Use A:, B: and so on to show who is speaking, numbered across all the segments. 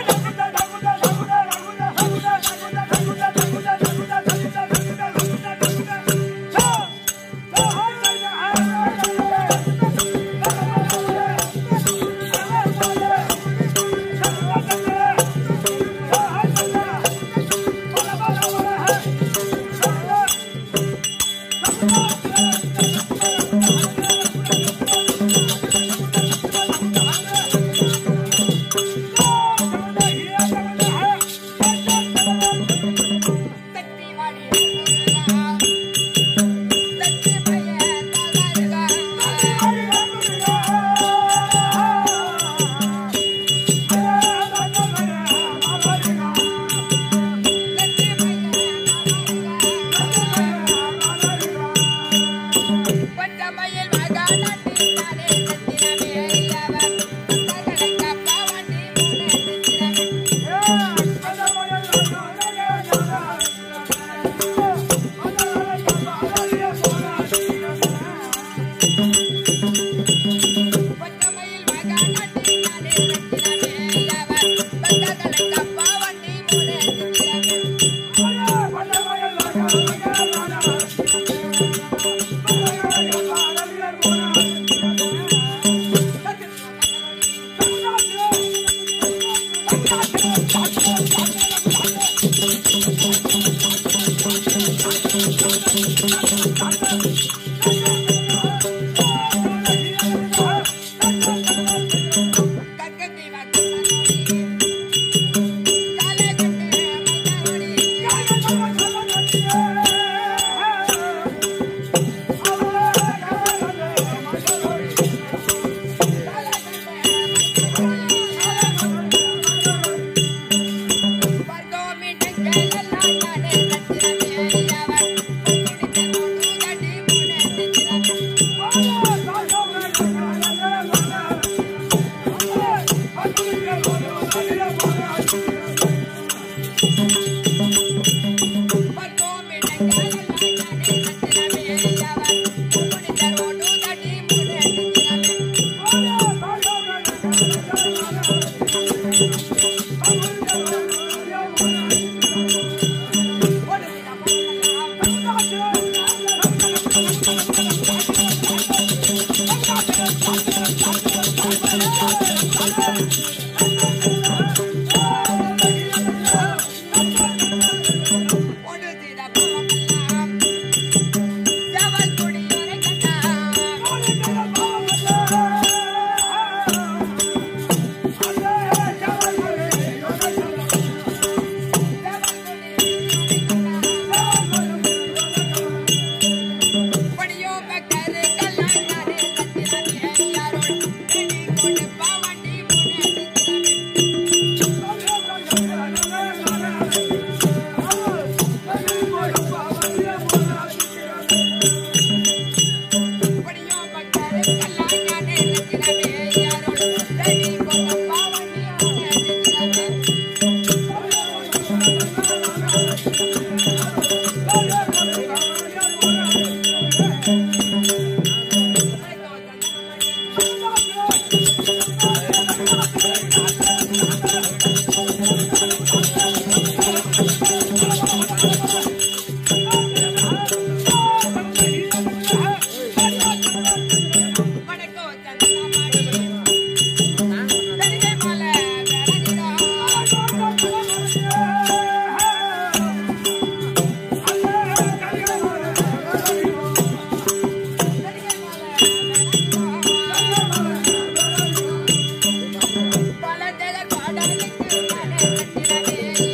A: பல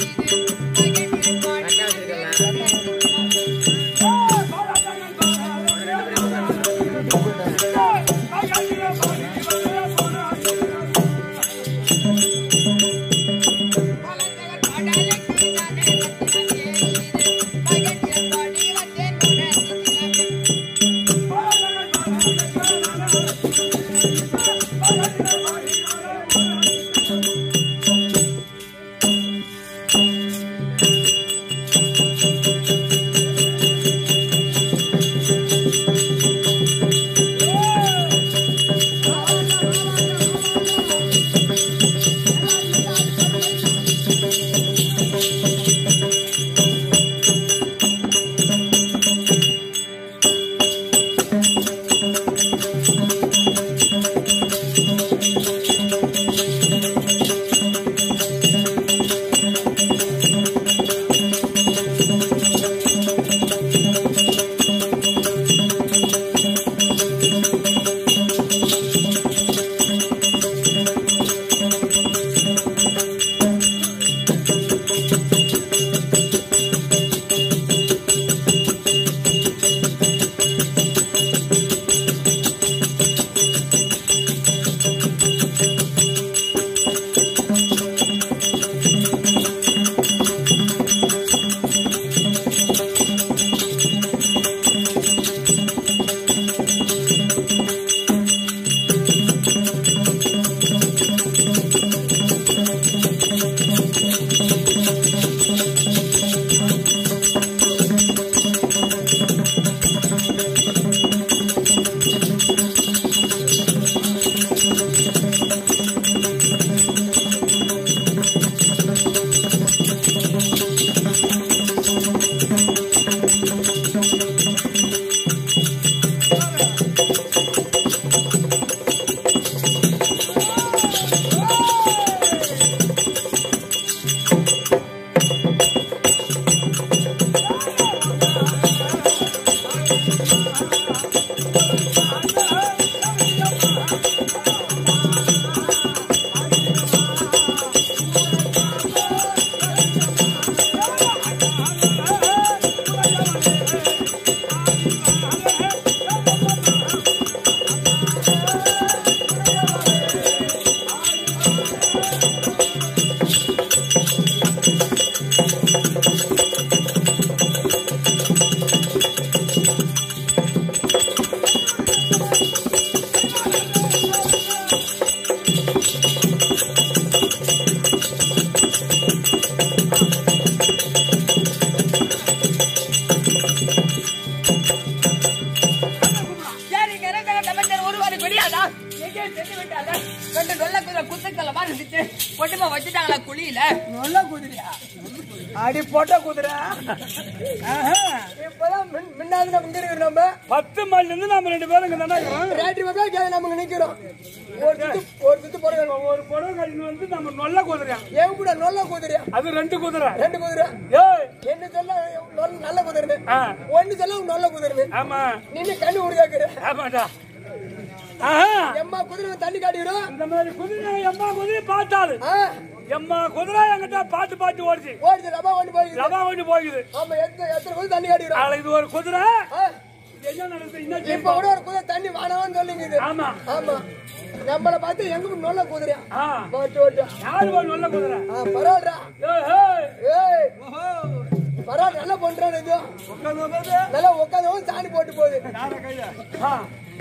A: புரியல
B: நல்ல குதிரையா அடி போட்ட குதிரை ஆஹா. இப்பதான் மின்- முன்னாடி நம்ம இங்க இருக்கிறோம் நம்ம
C: பத்து மைல்ல இருந்து நம்ம ரெண்டு பேரும் இங்க தானே இருக்கிறோம்
B: ரேட்டு வந்தா கே- நம்ம இங்க நிக்கிறோம் ஒரு சுத்து ஒரு சுத்து போடுறோம்
C: ஒரு புடவை கட்டின்னு வந்து நம்ம நல்ல குதிரையா
B: என் கூட நல்ல குதிரையா
C: அது ரெண்டு குதிரை
B: ரெண்டு குதிரை
C: ஏய்
B: என்ன சொல்ல நல்ல- நல்ல குதிரை
C: ஆ.
B: ஒன்னு சொல்ல நல்ல குதிரை
C: ஆமா
B: நின்னு கண்ணு உருவாக்குற
C: ஆமாடா ஆஹா
B: எம்மா குதிரை தண்ணி காட்டிடும்
C: இந்த மாதிரி குதிரை எம்மா குதிரை பார்த்தாரு
B: ஆ
C: எம்மா குதிரை என்கிட்ட பார்த்து பார்த்து ஓடிச்சு
B: ஓடுது ரபா கொண்டு போய்
C: லவா கொண்டு போகுது
B: ஆமா எத்தனை எத்தனை குதிரை தண்ணி காட்டிடும்
C: நாளை இது ஒரு குதிரை
B: ஆ.
C: இது என்ன நடக்குது என்ன
B: இப்ப
C: செய்யும்
B: கூட ஒரு குதிரை தண்ணி வேணாம்னு சொல்லிங்க
C: ஆமா
B: ஆமா நம்மள பார்த்து எங்க நல்ல குதிரையா
C: ஆ
B: ஓட்டு ஓட்டு
C: யாரு ஒரு நல்ல குதிரை
B: ஆ பரவாயில்லடா
C: ஏய் ஏய்
B: ஏய் பரவாயில்ல நல்லா பண்றான் இது
C: உட்கார்ந்து உட்கார்ந்து
B: நல்லா உட்காந்து சாணி போட்டு போகுது
C: யார கையில ஆ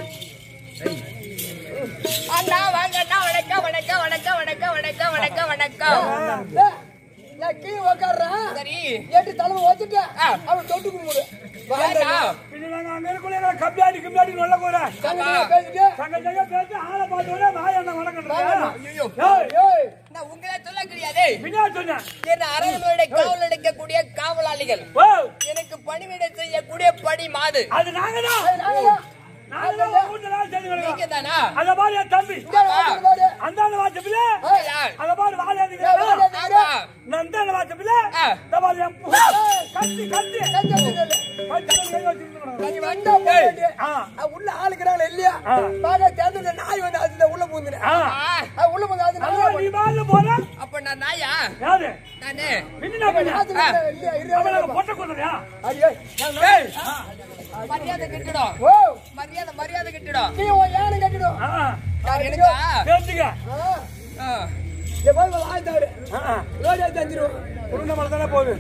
A: அண்ணா வாங்க அண்ணா வணக்கம் வணக்கம் வணக்கம் வணக்கம் வணக்கம் வணக்கம் வணக்கம்
B: ஏய், நான் கீழே உட்காடுறேன்
A: சரி
B: ஏட்டு தலைமை வச்சுட்டேன்
A: ஆ.
B: அவன் தொட்டு கும்பிடு
A: ஏண்டா?
C: பின்ன நாங்க அங்க இருக்கல கம்மியாடி கம்மியாடி நல்ல குதிரை
B: பேசிட்டு
C: சங்க சங்க பேசி ஆளை பார்த்த உடனே வாய் என்ன வணக்கம்ன்றா
A: ஐயோ
C: ஏய்
B: ஏய்
A: நான் உங்களை சொல்ல கிடையாது
C: பின்னாடி சொன்னேன்
A: என்ன அரண்மனை காவல் அடைக்கக்கூடிய காவலாளிகள்
C: ஓ
A: எனக்கு பணிவிடை செய்யக்கூடிய பணி மாது
C: அது நாங்க தான்
B: ஏய், நாங்கதான்.
C: நாங்க தான் வீட்டுல வேலை செஞ்சு
A: நீங்க
C: கிடக்கோம்.
A: தானா
C: அத மாதிரி என் தம்பி
B: இங்க வாசல் பாரு.
C: அந்த வாட்சப்பில
A: யார்?
C: அத மாதிரி வாழ
B: ஏய், வாழை
A: ஆமா
C: நந்தன வாட்சப்பில
A: ஆ.
C: இந்த மாதிரி என் பு- கத்தி கத்தி
B: கஞ்சி வச்சுக்கல.
C: கத்தி கை வச்சிருக்கணும்
B: நீ வந்தா போயிட்டு.
C: ஆ.
B: ஆ, உள்ள ஆளுக்கிறாங்களா இல்லையா
C: ஆ.
B: பாக்க தேர்ந்தது நாய் வந்து அதுல உள்ள பூந்துனேன்
C: ஆ.
A: ஆ,
B: உள்ள பூந்து அது நல்லா
C: அதான் நீ வாழ்ல போற
A: அப்ப நான் நாயா
C: யாரு
A: நானு
C: பின்னா பின்ன
B: ஆத்துல இல்லையா
C: அவன்
B: இரு
C: நாங்க பொட்ட குதிரையா
B: ஐயோ
A: ஏய், மரியாதை கிட்டிடும்
B: ஓ
A: மரியாதை மரியாதை கிட்டிடும்
B: நீ உன் யானை கட்டிடும்
C: ஆ, ஆ.
A: நான் எனக்கா
C: தெரிஞ்சுக்க
B: ஆ.
A: ஆ.
B: இந்த போய் வாய் தவிர
C: ஆ, ஆ.
B: ரோடே தந்துடும்
C: உருண்டை மலை தானே போகுது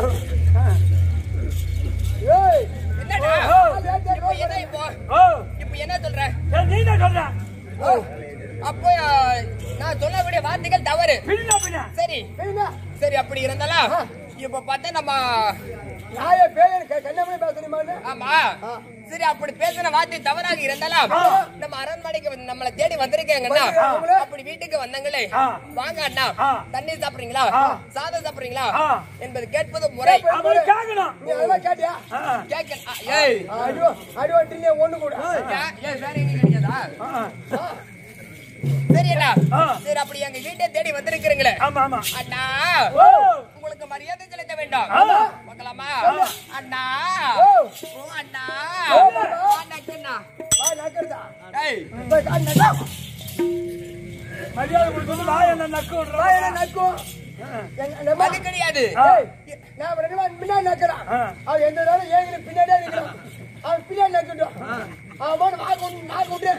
B: ஏய்
A: என்னடா
C: ஓ.
A: இப்போ என்ன இப்போ
C: ஓ
A: இப்போ என்ன சொல்ற
C: ஏய், நீ என்ன சொல்ற
A: ஓ, அப்போ ஆ, நான் சொல்லக்கூடிய வார்த்தைகள் தவறு
C: பின்னா பின்ன
A: சரி
B: சரிண்ணா
A: சரி அப்படி இருந்தாலும் இப்ப பார்த்தா நம்ம
B: நாயை பேயன் கண்ணாமணி பேசுறீமான்னு
A: ஆமா சரி அப்படி பேசின வார்த்தை தவறாக இருந்தாலும் நம்ம அரண்மனைக்கு வந்து நம்மளை தேடி வந்திருக்கேங்கண்ணா
B: வந்திருக்காங்களே.
A: அப்படி வீட்டுக்கு வந்தாங்களே
C: ஆ.
A: வாங்க அண்ணா
C: ஆ.
A: தண்ணீர் சாப்பிடுறீங்களா
C: ஆ.
A: சாதம் சாப்பிடுறீங்களா
C: ஆ.
A: என்பது கேட்பது முறை
C: அவரு கேட்கணும்
B: நீ அதெல்லாம் கேட்டியா
C: ஆ, ஆ.
A: கேட்க ஆ, ஏய்
B: அடிவா அடிவா டில்லே ஒண்ணு கூட
A: ஏன், ஏன் வேற எங்க கிடையாதா
C: ஆ, ஆ.
A: சரி அண்ணா
C: ஆ.
A: சரி அப்படி எங்க வீட்டை தேடி வந்திருக்கிறீங்களே
C: ஆமா ஆமா
A: அண்ணா
C: ஓ
A: உங்களுக்கு மரியாதை செலுத்த வேண்டாம்
C: ஆமா.
A: பார்க்கலாமா அண்ணா
B: ஓ
A: ஓ, அண்ணா
B: ஓ.
A: அண்ணா அண்ணா
B: வா நக்கறதா
A: ஏய்
B: போய் காண் நக்கா
C: மரியாதை கொடுத்து வாய் என்ன நக்கு
B: வா
C: விடுறான்
B: என்ன நக்கும் எங்க நம்ம
A: அது கிடையாது
C: ஆ.
B: ஏய், நான் ரெண்டு பேரும் முன்னாடி நக்கறான்
C: ஆ.
B: அவன் எந்த நேரம் ஏங்கின பின்னாடியே நிக்கிறான் அவன் பின்னாடி நக்கட்டும் அவன் பாட்டு வாய் கொண்டு நாக்கு விட்டு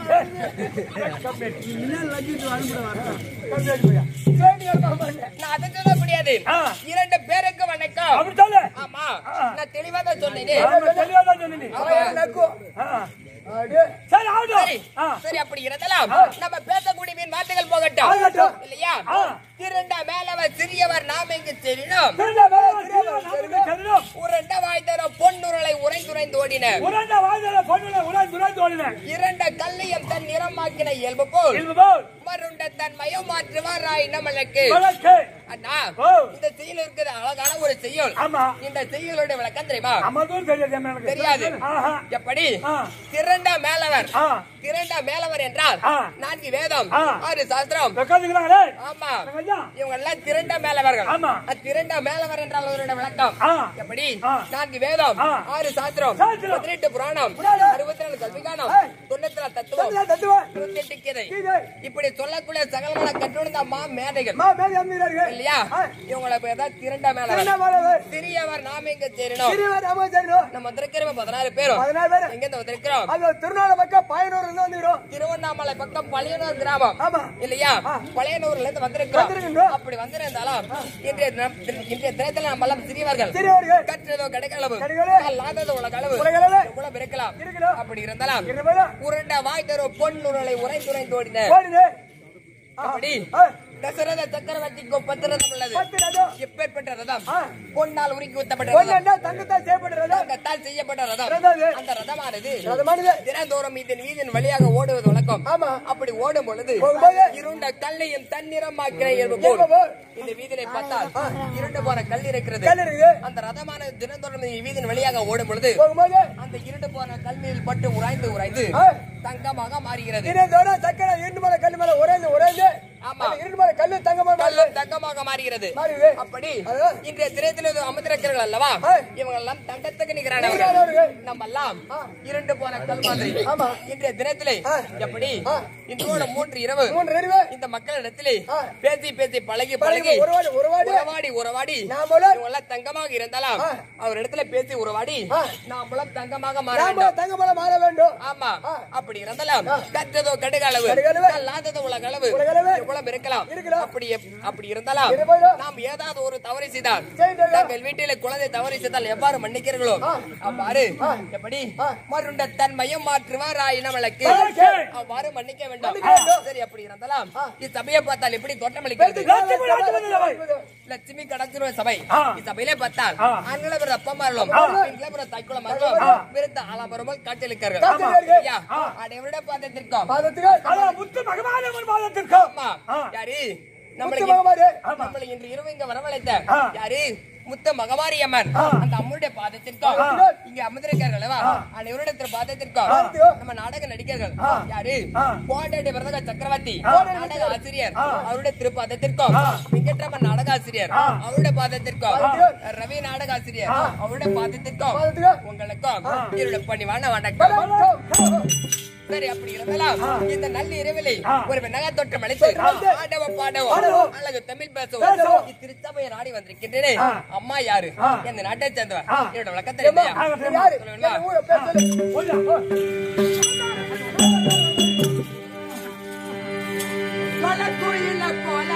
B: கேட்டு கேட்க மாட்டேன்
A: நான் அதை சொல்ல முடியாது
C: ஆ.
A: இரண்டு பேருக்கு வணக்கம்
C: அப்படி சொல்லு
A: ஆமா
C: ஆ.
A: நான் தெளிவா தான் சொன்னேனே
C: ஆமா, தெளிவா தான் சொன்ன நீ.
B: அவன் என்ன நக்கும்
C: ஆ.
B: அடே
C: சரி ஆகட்டும்
A: சரி
C: ஆ.
A: சரி அப்படி இருந்தாலும் நம்ம பேசக்கூடிய மீன் வார்த்தைகள் போகட்டும்
C: ஆகட்டும்.
A: இல்லையா
C: ஆ.
A: திருண்ட மேலவர் சிறியவர் நாம இங்கு தெரியும்
C: தெரிஞ்ச வேலை தெரியும், நமக்கு தெரியும்.
A: உருண்ட வாய் தர பொன்னுரலை உரைந்துரைந்து ஓடின
C: உறைந்த வாய்தல பொண்ணுல உறைந்து உறைந்து ஓடினேன்.
A: இரண்ட கல்லியம் தன் நிறமாக்கின இயல்பு போல்
C: இல்பு போல்
A: மருண்ட தன் மயம் மாற்றுவார் ராய் நம்மளுக்கு
C: வழக்கு.
A: அண்ணா
C: ஓ.
A: இந்த செய்யுள் இருக்கிற அழகான ஒரு செய்யுள்
C: ஆமா.
A: இந்த செய்யுளுடைய விளக்கம் தெரியுமா
C: நமக்கும் தெரியாது என்ன எனக்கு.
A: தெரியாது.
C: ஆஹா.
A: எப்படி
C: ஆ.
A: திரண்ட மேலவர்
C: ஆ.
A: திரண்ட மேலவர் என்றால்
C: ஆ.
A: நான்கு வேதம்
C: ஆ.
A: ஆறு சாஸ்திரம்
C: உட்காந்துக்கிறாங்களே.
A: ஆமா
C: ஐயா.
A: இவங்க எல்லாம் திரண்ட மேலவர்கள்
C: ஆமா.
A: அது திரண்ட மேலவர் என்றால் அவருடைய விளக்கம்
C: ஆ.
A: எப்படி
C: ஆ.
A: நான்கு வேதம்
C: ஆ.
A: ஆறு சாஸ்திரம்
C: சாஸ்திரம்.
A: பதினெட்டு புராணம்
B: புராணம்.
A: அறுபத்தி நாலு கல்விகானம்
B: ஏய்.
A: தொண்ணூத்தி நாலு தத்துவம்
B: தத்துவம், தத்துவம்.
A: இருபத்தி எட்டு கீதை
B: கீதை.
A: இப்படி சொல்லக்கூடிய சகலமான கற்றுணர்ந்த மா மேதைகள்
B: மா மேலே அம்மிறார்கள்
A: இல்லையா
B: ஆ.
A: இவங்களை பேர் தான் திரண்ட
B: என்ன
A: மேலவர்
B: மாணவர்
A: சிறியவர் நாம இங்க சேரணும்
B: சிறியவர் ராமச்சந்திரன்
A: நம்ம வந்திருக்கிறோம் பதினாறு பேரும்
B: பதினாறு பேர்
A: எங்க இருந்து வந்திருக்கிறோம்
B: அது திருநாள பக்கம் பயனூர்ல இருந்து வந்துடும்
A: திருவண்ணாமலை பக்கம் பழையனூர் கிராமம்
B: ஆமா
A: இல்லையா
B: ஆ.
A: பழையனூர்ல இருந்து வந்திருக்கிறோம்
B: வந்திருக்கின்றோம்.
A: அப்படி வந்திருந்தாலும் இன்றைய தினம் இன்றைய தினத்துல நம்ம எல்லாம் சிறியவர்கள்
B: சிறியவர்கள்
A: கற்றதோ கிடைக்களவு
B: கிடைக்களவு.
A: இல்லாதது உலகளவு
B: உலகளவு.
A: இவ்வளவு இருக்கலாம்
B: இருக்கலாம்.
A: அப்படி இருந்தாலும்
B: இருபதா
A: உருண்ட வாய் தரும் பொன் உருளை உரைந்துரைந்து ஓடின
B: ஓடுது
A: அப்படி
B: ஆ.
A: தசரத சக்கரவர்த்திக்கு பத்து ரதம் உள்ளது
B: பத்து ரதம்.
A: எப்பேற்பட்ட ரதம்
B: ஆ.
A: பொன்னால் உருக்கி ஊத்தப்பட்ட
B: பொண்ணு
A: ரதம்
B: என்ன தங்கத்தால் செய்யப்படுறது
A: தங்கத்தால் செய்யப்பட்ட ரதம்
B: ரதம் அது.
A: அந்த ரதமானது
B: ரதமானது.
A: தினந்தோறும் இதன் வீதியின் வழியாக ஓடுவது வழக்கம்
B: ஆமா.
A: அப்படி ஓடும் பொழுது
B: போகும்போது
A: இருண்ட கல்லையும் தன்னிறமாக்கிற இயல்பு போல்
B: இயல்பு போல்.
A: இந்த வீதியிலே பார்த்தால் இருண்டு போன கல் இருக்கிறது
B: கல் இருக்குது.
A: அந்த ரதமானது தினந்தோறும் இந்த வீதியின் வழியாக ஓடும் பொழுது
B: போகும்போது
A: அந்த இருண்டு போன கல் மீது பட்டு உராய்ந்து உராய்ந்து
B: ஆ.
A: தங்கமாக மாறுகிறது
B: தினந்தோறும் சக்கரை இரண்டு மலை கல்லு மேல உறைந்து உறைந்து
A: ஆமா.
B: அந்த இரண்டு மலை கல்லு தங்கமா
A: கல்லும் தங்கமாக மாறுகிறது
B: மாறுது.
A: அப்படி
B: அதுதான்.
A: இன்றைய திரையத்தில் அமர்ந்திருக்கிறார்கள் அல்லவா
B: ஆ.
A: இவங்க எல்லாம் தங்கத்துக்கு
B: நிகரானவர்கள்.
A: நிகரானவர்கள் நம்ம எல்லாம் இருண்டு போன கல் மாதிரி
B: ஆமா.
A: இன்றைய தினத்திலே
B: ஆ.
A: எப்படி
B: ஆ.
A: இன்றோட மூன்று இரவு
B: மூன்று அறிவு
A: இந்த மக்களிடத்திலே
B: ஆ.
A: பேசி பேசி பழகி
B: பழகி
A: பழகி
B: உறவாடி உறவாடி
A: உறவாடி உறவாடி
B: நாமளும்
A: இவங்க எல்லாம் தங்கமாக இருந்தாலும்
B: ஆ.
A: அவர் இடத்துல பேசி உறவாடி
B: ஆ.
A: நாமளும் தங்கமாக மாற
B: நாம
A: வேண்டும்
B: தங்கமலை மாற வேண்டும்
A: ஆமா
B: ஆ.
A: அப்படி இருந்தாலும் கற்றதோ கடுகளவு
B: கடுகளவு.
A: கல்லாததோ உலகளவு
B: உலகளவு.
A: எவ்வளவு இருக்கலாம்
B: இருக்கலாம்.
A: அப்படி எப்- அப்படி இருந்தாலும்
B: இருப்பாலும்.
A: நாம் ஏதாவது ஒரு தவறு செய்தால்
B: செய்தால்.
A: தங்கள் வீட்டிலே குழந்தை தவறு செய்தால் எவ்வாறு மன்னிக்கிறீர்களோ அவ்வாறு எப்படி மருண்ட தன்மையும் மாற்றுவார் ஆயின வழக்கு
C: வழக்கு.
A: அவ்வாறு மன்னிக்க வேண்டும்
B: மன்னிக்க வேண்டும்.
A: சரி அப்படி இருந்தாலும் இச்சபையை பார்த்தால் எப்படி தோற்றமளிக்கிறது
C: லட்சுமி ராஜ்யமந்திர சபை.
A: லட்சுமி கடற்கரை சபை
C: ஆ.
A: இச்சபையிலே பார்த்தால்
C: ஆ.
A: ஆண்களை பிற அப்பமார்களும் பெண்களை பிற தைக்குளமார்களும் விருத்த ஆலம்பரமும் காட்சியளிக்கிறார்கள்
B: காட்சியளிக்கிறார்கள்.
A: ஐயா, அனைவருடைய பாதத்திற்கும்
B: பாதத்துக்கு
C: அதான் முத்து மகமானவன் பாதத்திற்கு
A: ஆமா
C: ஆ.
A: யாரு நம்மளை
B: முத்து மகமாரி.
A: நம்மளை இன்று இரவு இங்க வரவழைத்த
C: ஆ.
A: யாரு முத்த மகமாரி அம்மன் அந்த அம்மனுடைய பாதத்திற்கும் இங்க அமர்ந்திருக்கார்கள் அல்லவா அனைவருடைய திரு பாதத்திற்கும் நம்ம நாடக நடிகர்கள் யாரு கோண்டாடி வரதக சக்கரவர்த்தி நாடக ஆசிரியர் அவருடைய திருப்பாதத்திற்கும் வெங்கட்ராமன் நாடக ஆசிரியர் அவருடைய பாதத்திற்கும் ரவி நாடக ஆசிரியர் அவருடைய பாதத்திற்கும்
B: பாதத்துக்கு
A: உங்களுக்கும் என்னுடைய பணிவான வணக்கம்
B: வணக்கம்.
A: சரி அப்படி இருந்தாலும் இந்த நல்ல இரவிலே ஒரு வெண்ணகா தோற்றம் அளித்து ஆடவ பாடவம் அழகு தமிழ் பேசவும் இத்திருச்சபையை நாடி வந்திருக்கின்றேனே அம்மா யாரு இந்த நாட்டை சேர்ந்தவர் என்னோட விளக்கத்தை இல்லையா
B: நீ யாரு?
A: சொல்லுவேன்மா?
B: என்ன ஊரு பேர் சொல்லு.
C: போய்யா, போ.
A: மலக்குயில போல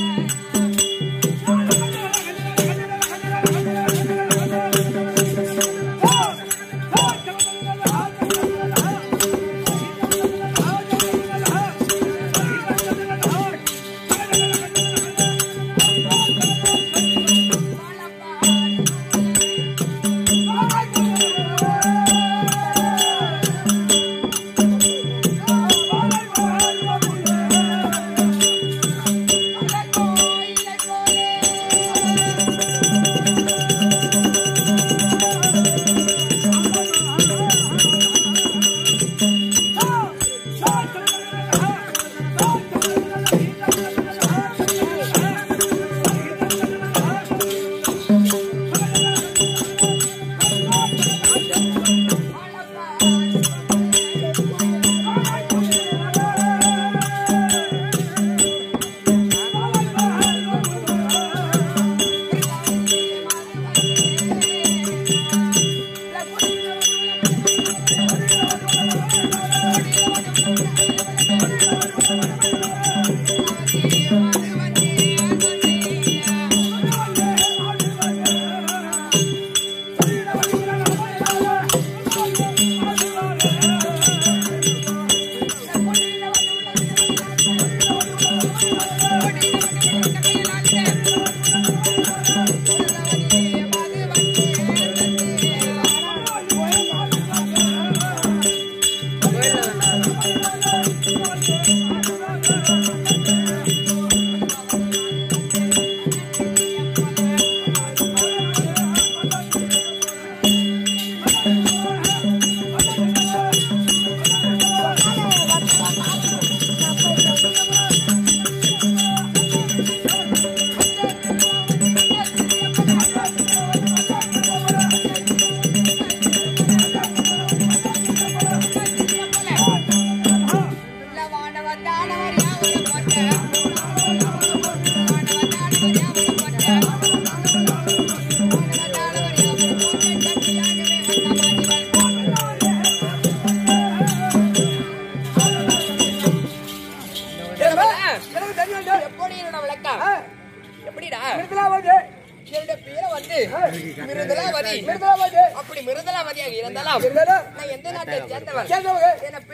B: எனக்கு தெரியும்டா.
A: எப்படி என்னோட விளக்கம்
B: ஆ,
A: எப்படிடா
B: மிருதுலாவதி.
A: என்னுடைய பேரை வந்து மிருதலாவதி
B: மிருதுலாவதி.
A: அப்படி மிருதலாவதியாக இருந்தாலும்
B: இருந்தாலும்
A: நான் எந்த நாட்டை சேர்ந்தவன்
B: சேர்ந்தவங்க.
A: என்னை பெற்றெடுத்த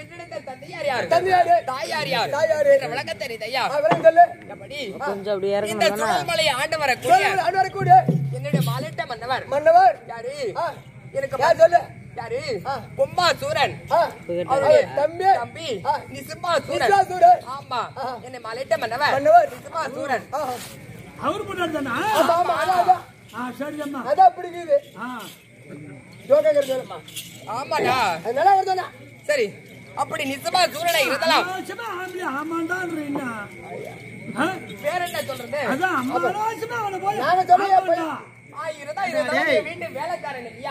A: தந்தையார் யாரு
B: தந்தையாரு.
A: தாயார் யாரு
B: தாயாரு.
A: என்ற விளக்கம் தெரியுது ஐயா
B: ஆ, விளக்கம் சொல்லு
A: எப்படி
D: கொஞ்சம் அப்படி
A: இந்த
D: இறங்கணும்
A: சுழல்மலையை ஆண்டு வரக்கூடிய
B: சொல்லு, அண்ணா வரக்கூடிய
A: என்னுடைய மாலிட்ட மன்னவர்
B: மன்னவர்
A: யாரு
B: ஆ,
A: எனக்கு
B: யார் சொல்லு
A: யாரு
B: ஆ.
A: பொம்மா சூரன்
B: ஆ,
A: அவருடைய
B: அவர் தம்பி
A: தம்பி
B: ஆ.
A: நிசிமா சூரன்
B: நிசாசூரர்.
A: ஆமா
B: ஆ.
A: என்னை மலைட்ட மன்னவர்
B: மன்னவர்.
A: நிசிமா சூரன்
B: ஆ,
C: அவர் பண்ணாதானா
B: ஆமா, ஆமா, அதான், அதான்.
C: ஆ சரி அம்மா
B: அதான் பிடிக்குது
C: ஆ
B: ஜோக்கா சொல்லுமா
A: ஆமாடா
B: அது நல்லா வருதானா
A: சரி அப்படி நிசிமா சூரனை இருந்தலாம்
C: அனாவசியமா ஆம்பளை ஆமாண்டான்றீங்க ஆ?
A: வேற என்ன சொல்றது
C: அதான் அம்மா அனாவசியமா அவனை போய்
B: நாங்க சொல்லையா போய்
C: ஆமாண்டா.
A: ஆ, இருந்தா இருந்தாலும் என் வீட்டு வேலைக்காரன் இல்லையா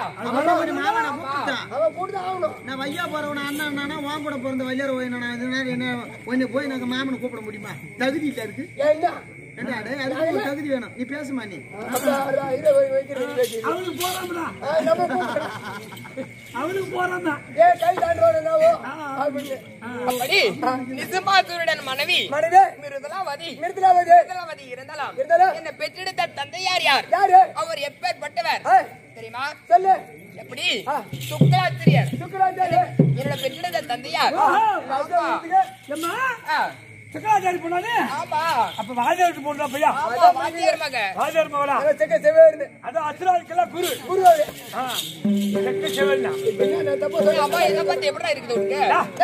B: அவன் கூப்பிட்டு ஆகணும்
E: நான் வையா போறவன அண்ணன் நானா வாங்க கூட பிறந்த வையார போய் நான் இது நேரம் என்ன உன்னை போய் நாங்க மாமனை கூப்பிட முடியுமா தகுதி இல்ல இருக்கு
B: ஏன் என்ன
E: என்ன டேய், அதுக்கு ஒரு தகுதி வேணும் நீ பேசுமா நீ
B: அப்புறம் அதான் இதை வை- வைக்கிறது வைக்கிறது.
C: அவனுக்கு போறான்டா
B: ஆ, நம்ம கூப்பிடுறோம்.
C: அவனுக்கு போறான்டா
B: ஏன் கை தாண்டுவாரு என்னவோ அப்படின்னு
A: அப்படி நிசிமா சூரன் மனைவி
B: மனிதே
A: மிருதலாவதி
B: நிறுத்தலாவது
A: மிருதலாவதி இருந்தாலும்
B: இருந்தாலும்
A: என்னை பெற்றெடுத்த தந்தையார் யார்
B: யாரு
A: அவர் எப்பேற்பட்டவர்
B: ஆ,
A: தெரியுமா
B: சொல்லு
A: எப்படி சுக்கராத்திரியர்
B: சுக்கராச்சாரிய
A: என்னோட பெற்றெடுத்த தந்தையார்
B: ராஜா வீட்டுக்கு
C: ஏம்மா
A: ஆ,
C: சக்கராச்சாரி பொண்ணானே
A: ஆமா
C: அப்ப வாஜாருக்கு பொண்ணா பையா
A: ஆமா வாத்தியார் மக
C: வாஜார் மகளா
B: அவன் செக்க செவேர்னு
C: அதான் அசுராவுக்கெல்லாம் குரு
B: குருவாரு
C: ஆ செக்க செவல்னா
B: என்ன நான் தப்பா சொல்றேன்
A: அம்மா இதை பார்த்து எப்படி இருக்குது உனக்கு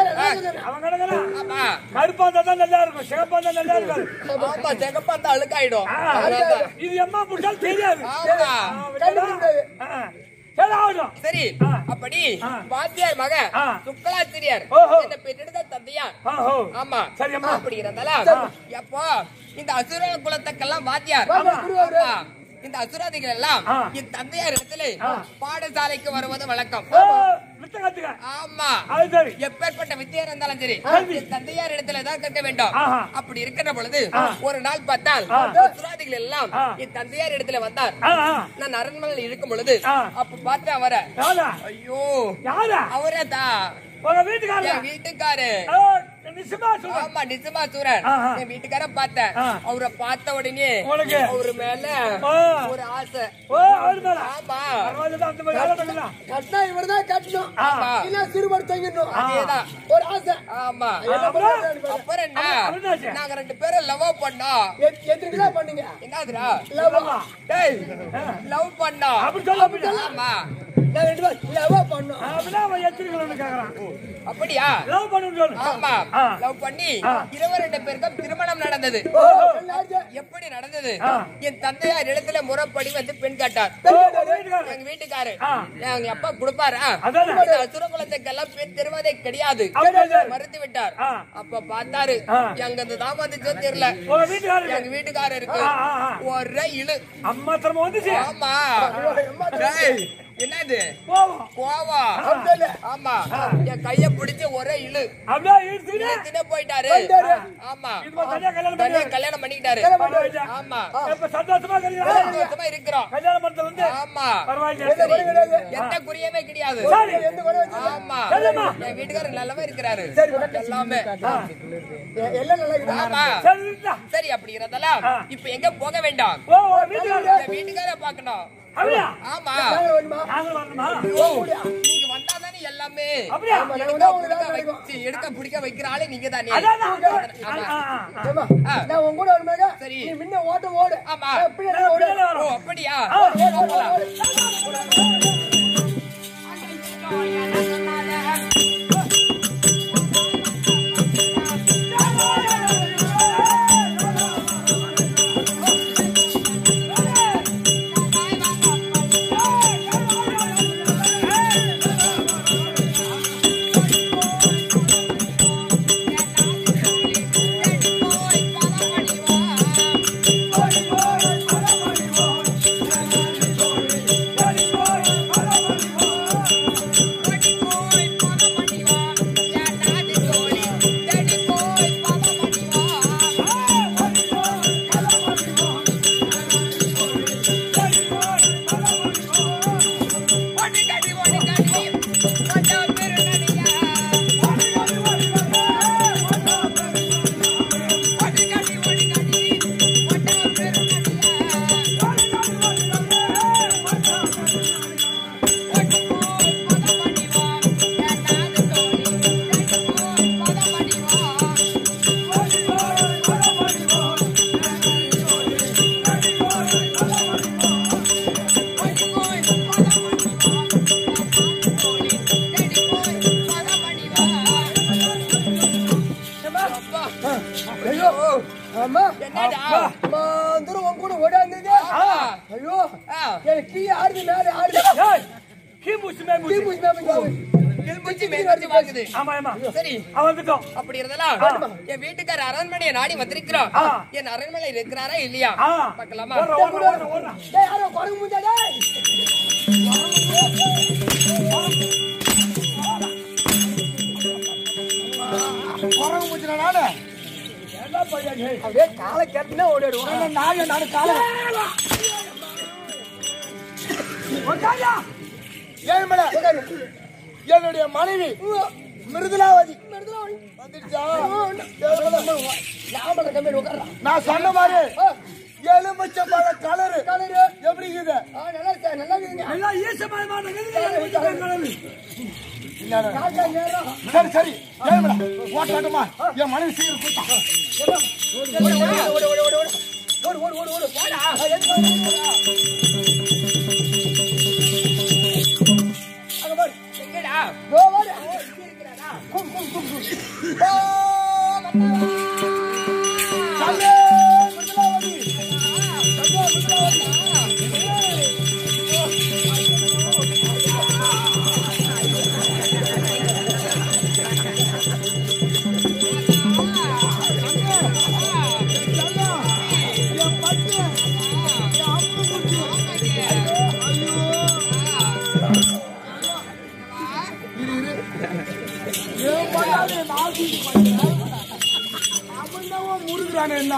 C: அவன் கிடக்குறா
A: ஆமா
C: கருப்பா இருந்தா தான் நல்லா இருக்கும் சிகப்பா இருந்தா நல்லா இருக்காது
A: ஆமா செகப்பா அந்த அழுக்காயிடும்
C: ஆ,
A: அவ்வளவுதான்.
C: இது எம்மா பிடிச்சாலும் தெரியாது
A: ஆமா
C: ஆ, விட்டா? ஆ, சரி ஆகட்டும்
A: சரி
C: ஆ.
A: அப்படி
C: ஆ.
A: வாத்தியார் மக
C: ஆ.
A: சுக்கலாத்திரியார்
C: ஓஹோ.
A: என்ன பெற்றெடுத்த தந்தையார்
C: ஆஹோ
A: ஆமா
C: சரி அம்மா
A: அப்படி இருந்தாலும் எப்போ இந்த அசுர குலத்துக்கெல்லாம் வாத்தியார்
B: ஆமா, குருவாரு.
A: ஆமா. இந்த அசுராதிகள் எல்லாம்
C: ஆ.
A: என் தந்தையார் இடத்துல பாடசாலைக்கு வருவது வழக்கம்
C: ஓ, வித்த கத்துக்க
A: ஆமா
C: அது சரி
A: எப்பேற்பட்ட வித்தியா இருந்தாலும் சரி
C: கல்வி.
A: என் தந்தையார் இடத்துல தான் கற்க வேண்டும்
C: ஆஹா.
A: அப்படி இருக்கிற பொழுது
C: ஆ.
A: ஒரு நாள் பார்த்தால்
C: ஆ.
A: அசுராதிகள் எல்லாம்
C: ஆ.
A: என் தந்தையார் இடத்துல வந்தார்
C: ஆ, ஆ.
A: நான் அரண்மனையில் இருக்கும் பொழுது
C: ஆ.
A: அப்ப பார்த்து அவர
C: யாரா
A: ஐயோ
C: யாரா
A: அவரே தான்
C: உங்க வீட்டுக்காரா
A: என் வீட்டுக்காரு
C: ஆ, நிச்சயமா சொல்றேன்
A: ஆமா நிஜமா சூரன்
C: ஆஹா.
A: என் வீட்டுக்கார பார்த்தேன்
C: ஆ.
A: அவரை பார்த்த உடனே
C: உனக்கு?
A: அவரு மேல
C: ஆ.
A: ஒரு ஆசை
C: ஓ அவர் மேல
A: ஆமா
C: பரவாயில்ல அந்த மாதிரி வேலை பண்ணலாம்
B: கட்டினா இவர்தான் கட்டணும்
C: ஆமா.
B: இல்ல சிறுபடு தங்கிடணும்
A: அதேதான்
B: ஒரு ஆசை
A: ஆமா
C: அப்புறம்?
A: அப்புறம் என்ன
C: அப்புறம் என்னாச்சு?
A: நாங்க ரெண்டு பேரும் லவ் பண்ணோம்
B: எத்- எத்தனை கிலோ பண்ணீங்க
A: என்னதுடா
B: லவ்
A: டேய் லவ் பண்ணோம்
C: அப்படி சொல்ல அப்படி சொல்ல.
A: ஆமா
B: நான் ரெண்டு பேரும் லவ் பண்ணோம்
C: அப்படின்னா அவன் எத்திரிக்கணும்னு கேக்குறான்
A: அப்படியா
C: லவ் பண்ணு சொல்லு
A: ஆமா
C: ஆ.
A: லவ் பண்ணி
C: ஆ.
A: இருவர் ரெண்டு பேருக்கும் திருமணம் நடந்தது
B: நல்லாச்சு.
A: எப்படி நடந்தது
C: ஆ.
A: என் தந்தையார் இடத்துல முறைப்படி வந்து பெண் கேட்டார்
C: ஓ, உங்க வீட்டுக்காரர்.
A: எங்க வீட்டுக்காரு
C: ஆ.
A: எங்க அப்பா கொடுப்பாரா
C: அதானே.
A: இந்த அசுர குலத்துக்கெல்லாம் பெண் தருவதே கிடையாது
C: அப்படியா?
A: மறுத்து விட்டார்
C: ஆ.
A: அப்ப பார்த்தாரு
C: ஆ.
A: எங்க இருந்து தான் வந்துச்சோ தெரியல
C: உங்க வீட்டுக்காரருக்கு
A: எங்க வீட்டுக்காரருக்கு
C: ஆ, ஆ, ஆ.
A: ஒரே இழு
C: அம்மா திறமை வந்துச்சு
A: ஆமா டேய், என்னது
C: போவோம்
A: கோவம்
B: அப்படியே.
A: ஆமா என் கைய பிடிச்சு ஒரே இழு
C: அப்படியே இழுத்துக்கிட்டு
A: இழுத்துட்டே போயிட்டாரு
B: போயிட்டாரு.
A: ஆமா
C: இது மாதிரி தனியா கல்யாணம்
A: தனியா
C: பண்ணி
A: கல்யாணம் பண்ணிக்கிட்டாரு
C: பரவாயில்ல.
A: ஆமா
C: இப்ப சந்தோஷமா கல்யாணம்
A: சந்தோஷமா இருக்கிறோம்
C: கல்யாணம் பண்ணது வந்து
A: ஆமா
C: பரவாயில்ல
B: எந்த குறையும் கிடையாது.
A: எந்த குறியுமே கிடையாது
C: சரி.
B: எந்த குறையும் வச்சிருக்க?
A: ஆமா
C: சரிம்மா.
A: என் வீட்டுக்காரர் நல்லாவே இருக்கிறாரு
B: சரி,
A: எல்லாமே
B: எ- எல்லாம் நல்லா இருக்குதா?
A: ஆமா
C: சரி இருந்தா.
A: சரி அப்படி இருந்தாலும்
C: ஆ.
A: இப்ப எங்க போக வேண்டாம்
C: ஓ உங்க வீட்டுக்காரர்
A: என் வீட்டுக்கார பாக்கணும்
C: அப்படியா
A: ஆமா
B: நாங்க வேணுமா?
C: நாங்களும் வரணுமா
A: ஐயோ, நீங்க வந்தாதானே எல்லாமே
C: அப்படியா
B: ஆமா, நாங்க
A: எடுக்க
B: தான் உங்களுக்கு
A: புடிக்க
B: தான் கிடைக்கும்.
A: வச்சு எடுக்க பிடிக்க வைக்கிற ஆளு நீங்க தானே
C: அதான் நான்
A: ஆமா.
C: ஆ, ஆ, ஆ.
B: ஏம்மா,
A: ஆ.
B: நான் உன் கூட வருமாங்க
A: சரி.
B: நீ முன்ன ஓட்ட ஓடு
A: ஆமா.
B: நான் பின்னாடி
C: நான்
B: ஓடு.
C: பின்னாடி
A: ஓ
C: வரோம்.
A: அப்படியா
B: ஓடு, ஓடு, ஓடு, ஓடு.
C: ஓடி போய்
B: ஐயோ
A: ஆ.
B: எனக்கு கீ ஆடுது மேலே ஆடுது
C: ஏய், கீ மூச்சு, மே
B: கீ
C: மூச்சு.
B: பூச்சி மேலே போகுது.
A: கிழிஞ்சி மேற்கொண்டு பார்க்குது
C: ஆமா, ஆமா.
A: சரி
C: அவன் வந்துட்டோம்.
A: அப்படி இருந்தலாம் என் வீட்டுக்கார அரண்மனையை நாடி வந்திருக்கிறோம்
C: ஆ.
A: என் அரண்மனை இருக்கிறாரா இல்லையா
C: ஆ.
A: பார்க்கலாமா
C: ஓடுறா, ஓடுறா, ஓடுறா, ஓடுறா.
B: டேய், யாரோ குரங்கு மூஞ்சா, டேய். குரங்கு மூஞ்சினா நானு?
C: என்ன பையன், ஏய்.
B: அப்படியே காலை கேட்டுனா ஓடிடுவோம் நானு நானு காலை
C: உட்காருடா.
B: ஏழு மலை என்னுடைய மனைவி மிருதுலாவதி வந்துடுச்சா நான் சொன்ன மாதிரி எலுமிச்சை பழ கலரு கலரு எப்படி இருக்குது நல்லா இருக்கு நல்லா இருக்குதுங்க
C: எல்லாம் ஈசமயமான கதிர்கள் வீட்டுக்கு கலரு.
B: சரி சரி ஏழுமலை ஓட்டாட்டமா என் மனைவி சீக்கிரம் கூட்டா ஓடு ஓடு ஓடு ஓடு ஓடு ஓடு ஓடு ஓடு போடா அங்க பாரு
A: எங்கடா
B: கோ பாரு கும் கும் கும் கும் ஓ மன்னவா சல்லே மிருதுலாவதி சல்லே மிருதுலாவதி முருகிறானே என்ன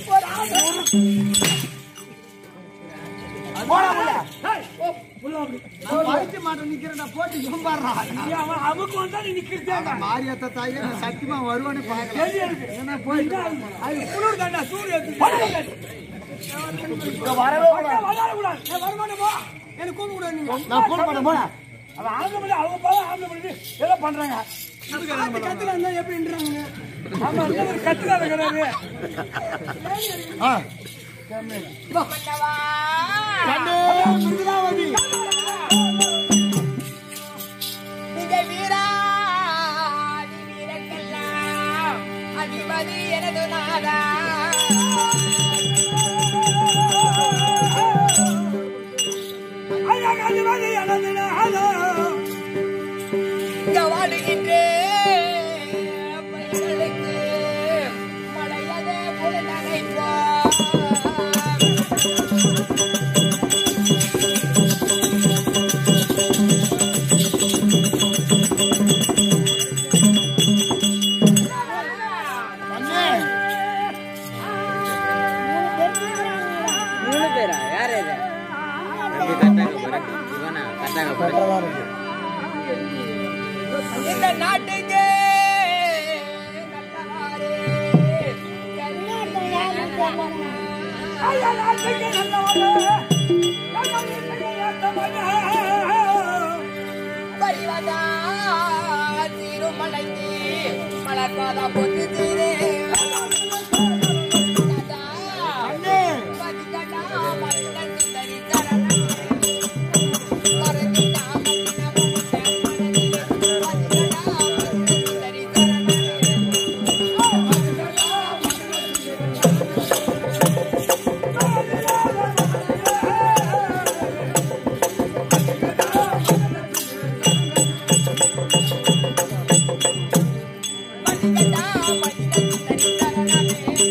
B: போடா போடா
C: ஏய், உள்ள வா அப்படி.
E: பறிக்க மாட்டேன் நிக்கிறேன்டா போட்டு இவன் பாடுறா
C: நீ அவன் அமுக்கு வந்தா நீ நிக்கிறதேங்க.
E: மாரியாத்தா தாயே நான் சத்தியமா வருவானே பாக்கலாம்
C: கேள்வி இருக்கு.
E: ஏன்னா போயிட்டு
C: அது குளிர் தாண்டா, சூடு எடுத்து.
B: வரவே
C: பக்கா வராதக்கூடாது. ஏய், வரமாட்டே போ. எனக்கு கூப்பிட கூடாது நீங்க.
B: நான் கூட பண்ண போனா
C: அவன் ஆம்பளை பிள்ளை, அவங்க பாவம் ஆம்பளை பிள்ளை. ஏதோ பண்றாங்க. ஆமா, இந்த ஒரு கத்துக்காத கிடையாது.
B: கண்ணே மிருதுலாவதி
A: விஜய் வீரா நீ வீரக்கெல்லாம் அதிபதி எனது நாதா
C: ஐயா, கதிரவதி எனது நாதா.
A: இங்க வாடுகின்ற பயிர்களுக்கு மழையதே போல நினைப்போம்
B: கண்ணே
D: மூணு பேரா யார் இது ரெண்டு கட்டாங்க போறேன் இவனா கட்டாங்க போறேன்
A: இந்த நாட்டுக்கு நல்லவாறு
C: ஐயா, நாட்டுக்கு நல்லவனே. நம்ம வீட்டுக்கு ஏத்தவனே.
A: பரிவதா திருமலைக்கு மலர்பாதா பொத்து தீரே
B: கண்ணே
A: பதிகடா மனித சுந்தரி சரணம் மறந்திடா மனித பதிகடா மனித சுந்தரி சரணம் பதிகடா மனித சுந்தரி சரணமே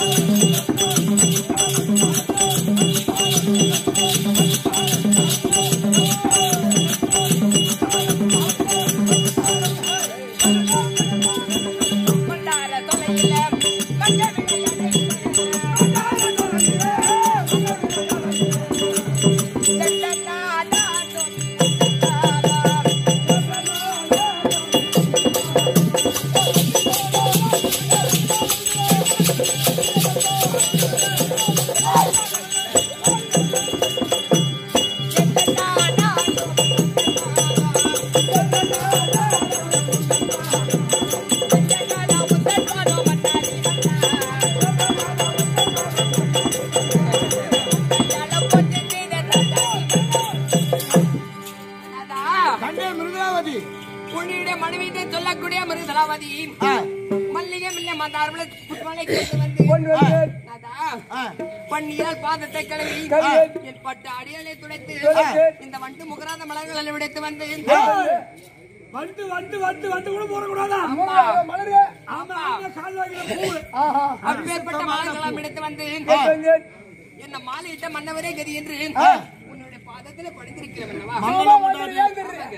B: கண்ணே
A: மிருதலாவதி
E: ஆ.
A: மல்லிகை மில்ல மந்தார்மலை புட்மலை கேட்டு வந்து
C: கொண்டு வந்து
A: நாதா,
E: ஆ.
A: பன்னியால் பாதத்தை கழுவி
C: கழுவி.
A: என் பட்டு அடியலை துடைத்து
C: துடைத்து.
A: இந்த வண்டு முகராத மலர்களை விடைத்து வந்து
C: வந்து வந்து வந்து வந்து கூட போடக்கூடாதா
A: அம்மா,
B: மலரு
C: ஆமா ஆமா கால் வாங்கின பூ
B: ஆஹா
A: அப்பேற்பட்ட மலர்களாம் விடைத்து வந்து
C: வந்து
A: என்ன மாலையிட்ட மன்னவரே கதி என்று உன்னுடைய பாதத்துல படுத்திருக்கிறவன் அல்லவா?
B: சும்மா வந்து ஏந்திரு.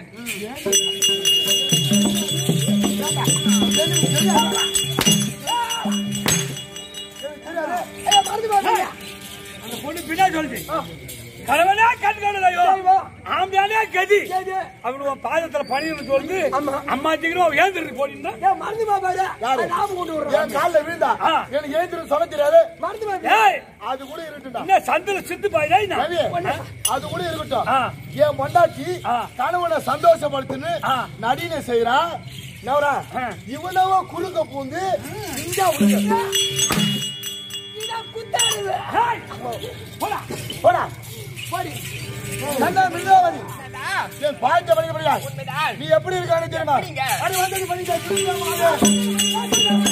B: தெரியாது. ஏய், மறந்து போகாதீங்க.
C: அந்த பொண்ணு பின்னாடி சொல்லுது கணவனே கண் காணலையோ ஆம்பியானே கதி அவனு உன் பாதத்துல பணின்னு சொல்லுது அம்மா சீக்கிரம் ஏந்திருக்கு போனீங்கன்னா
B: ஏய், மறந்து போ பாரு.
E: யாரு?
B: ஞாபகம் கொண்டு விடுறேன்.
E: என் கால்ல விழுந்தா
C: ஆ.
E: எனக்கு ஏந்திரு சொல்ல தெரியாது
B: மறந்து போ.
C: ஏய்
E: அது கூட இருக்கட்டும்டா
C: என்ன சந்தில சித்து பாயிடா
E: ரவி, அது கூட இருக்கட்டும்
C: ஆ.
E: என் பொண்டாட்டி
C: ஆ.
E: கணவனை சந்தோஷப்படுத்துன்னு
C: ஆ.
E: நடினை செய்யறான் நவரா
C: ஆ.
E: இவனவோ குறுக்க பூந்து இங்க உழுக போடா போடா நல்லா மிருகாவதி
A: நாதா,
E: என் பாய்ச்ச படிக்கப்படுகிறா
A: உண்மைதான்
E: நீ எப்படி இருக்கான்னு தெரியுமா
A: எப்படிங்க?
E: அடி வந்தது பண்ணிக்க திரும்ப வாங்க.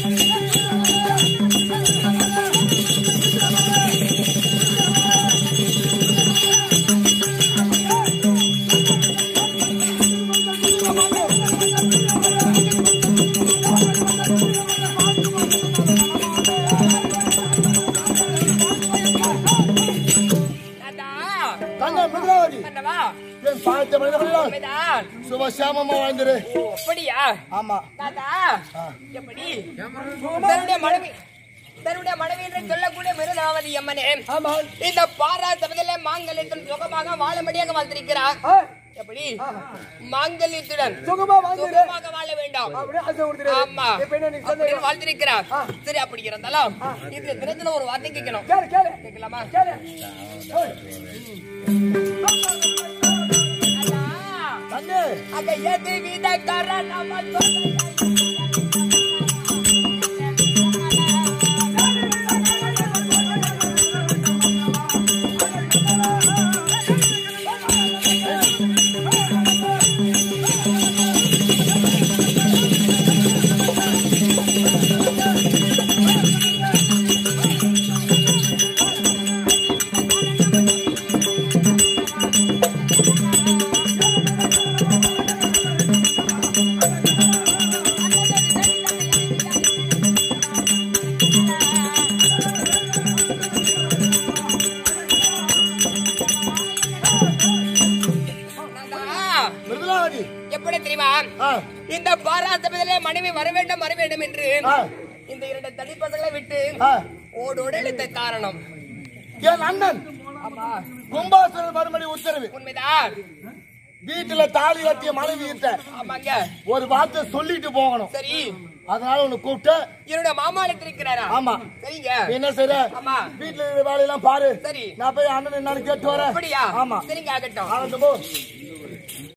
A: நாதா,
E: தங்க மிருகாவதி
A: மன்னவா,
E: என் பாய்ச்ச படிக்கப்படுகிறா
A: உண்மைதான்
E: சுபசாமமா வாழ்ந்துரு
A: ஓ, அப்படியா
E: ஆமா
A: நாதா, எப்படி தன்னுடைய மனைவி தன்னுடைய மனைவி என்று சொல்லக்கூடிய மிருதாவதி அம்மனே இந்த பாரா சபதியிலே மாங்கல்யத்துடன் சுகமாக வாழும்படியாக வாழ்த்திருக்கிறார் எப்படி மாங்கல்யத்துடன்
B: சுகமா வாழ்ந்துரு.
A: சுகமாக வாழ வேண்டும்
B: அப்படியே ஆசை கொடுத்துரு.
A: ஆமா
B: இப்ப என்ன நீ
A: அப்படின்னு
B: சொன்னீங்க?
A: வாழ்த்திருக்கிறார் சரி அப்படி இருந்தாலும் இந்த தினத்துல ஒரு வார்த்தை கேட்கணும்
B: கேளு, கேளு.
A: கேட்கலாமா
B: கேளு.
E: தங்க
A: அங்க எது வித காரணம்
E: மிருதுலாவதி
A: எப்படி தெரியுமா
E: ஆ.
A: இந்த பாராசபதியிலே மனைவி வர வேண்டும் வர வேண்டும் என்று
E: ஆ.
A: இந்த இரண்டு தடிப்பசங்களை விட்டு
E: ஆ.
A: ஓடோடு எழுத்த காரணம்
E: என் அண்ணன்
A: ஆமா
E: கும்பாசுரர் மறுபடி உத்தரவு
A: உண்மைதான்
E: வீட்டுல தாலி கட்டிய மனைவி கிட்ட
A: ஆமாங்க
E: ஒரு வார்த்தை சொல்லிட்டு போகணும்
A: சரி
E: அதனால உன்னை கூப்பிட்டு
A: என்னோட மாமா அழைத்திருக்கிறாரா
E: ஆமா
A: சரிங்க
E: நீ என்ன செய்ற
A: ஆமா.
E: வீட்டுல இருக்கிற வேலையெல்லாம் பாரு
A: சரி.
E: நான் போய் அண்ணன் என்னன்னு கேட்டு வரேன்
A: அப்படியா
E: ஆமா
A: சரிங்க ஆகட்டும்
E: ஆனந்த போ